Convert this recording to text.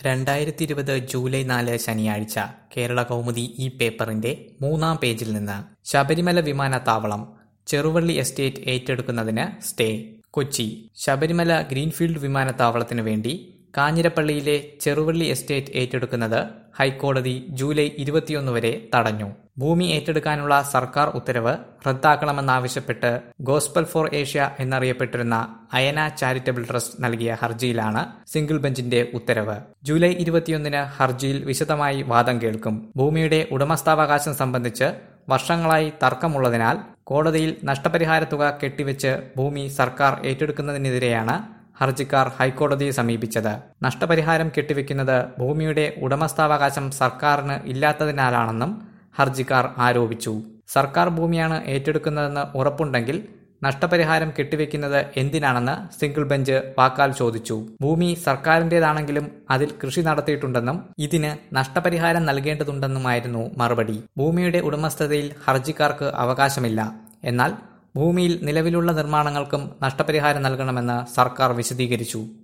രണ്ടായിരത്തി ഇരുപത് ജൂലൈ നാല് ശനിയാഴ്ച കേരള കൗമുദി ഈ പേപ്പറിന്റെ മൂന്നാം പേജിൽ നിന്ന് ശബരിമല വിമാനത്താവളം ചെറുവള്ളി എസ്റ്റേറ്റ് ഏറ്റെടുക്കുന്നതിന് സ്റ്റേ കൊച്ചി ശബരിമല ഗ്രീൻഫീൽഡ് വിമാനത്താവളത്തിനു വേണ്ടി കാഞ്ഞിരപ്പള്ളിയിലെ ചെറുവള്ളി എസ്റ്റേറ്റ് ഏറ്റെടുക്കുന്നത് ഹൈക്കോടതി ജൂലൈ ഇരുപത്തിയൊന്ന് വരെ തടഞ്ഞു ഭൂമി ഏറ്റെടുക്കാനുള്ള സർക്കാർ ഉത്തരവ് റദ്ദാക്കണമെന്നാവശ്യപ്പെട്ട് ഗോസ്പൽ ഫോർ ഏഷ്യ എന്നറിയപ്പെട്ടിരുന്ന അയന ചാരിറ്റബിൾ ട്രസ്റ്റ് നൽകിയ ഹർജിയിലാണ് സിംഗിൾ ബെഞ്ചിന്റെ ഉത്തരവ് ജൂലൈ ഇരുപത്തിയൊന്നിന് ഹർജിയിൽ വിശദമായി വാദം കേൾക്കും ഭൂമിയുടെ ഉടമസ്ഥാവകാശം സംബന്ധിച്ച് വർഷങ്ങളായി തർക്കമുള്ളതിനാൽ കോടതിയിൽ നഷ്ടപരിഹാര തുക കെട്ടിവെച്ച് ഭൂമി സർക്കാർ ഏറ്റെടുക്കുന്നതിനെതിരെയാണ് ഹർജിക്കാർ ഹൈക്കോടതിയെ സമീപിച്ചത് നഷ്ടപരിഹാരം കെട്ടിവെക്കുന്നത് ഭൂമിയുടെ ഉടമസ്ഥാവകാശം സർക്കാരിന് ഇല്ലാത്തതിനാലാണെന്നും ഹർജിക്കാർ ആരോപിച്ചു സർക്കാർ ഭൂമിയാണ് ഏറ്റെടുക്കുന്നതെന്ന് ഉറപ്പുണ്ടെങ്കിൽ നഷ്ടപരിഹാരം കെട്ടിവെക്കുന്നത് എന്തിനാണെന്ന് സിംഗിൾ ബെഞ്ച് വാക്കാൽ ചോദിച്ചു ഭൂമി സർക്കാരിന്റേതാണെങ്കിലും അതിൽ കൃഷി നടത്തിയിട്ടുണ്ടെന്നും ഇതിന് നഷ്ടപരിഹാരം നൽകേണ്ടതുണ്ടെന്നുമായിരുന്നു മറുപടി ഭൂമിയുടെ ഉടമസ്ഥതയിൽ ഹർജിക്കാർക്ക് അവകാശമില്ല എന്നാൽ ഭൂമിയിൽ നിലവിലുള്ള നിർമ്മാണങ്ങൾക്കും നഷ്ടപരിഹാരം നൽകണമെന്ന് സർക്കാർ വിശദീകരിച്ചു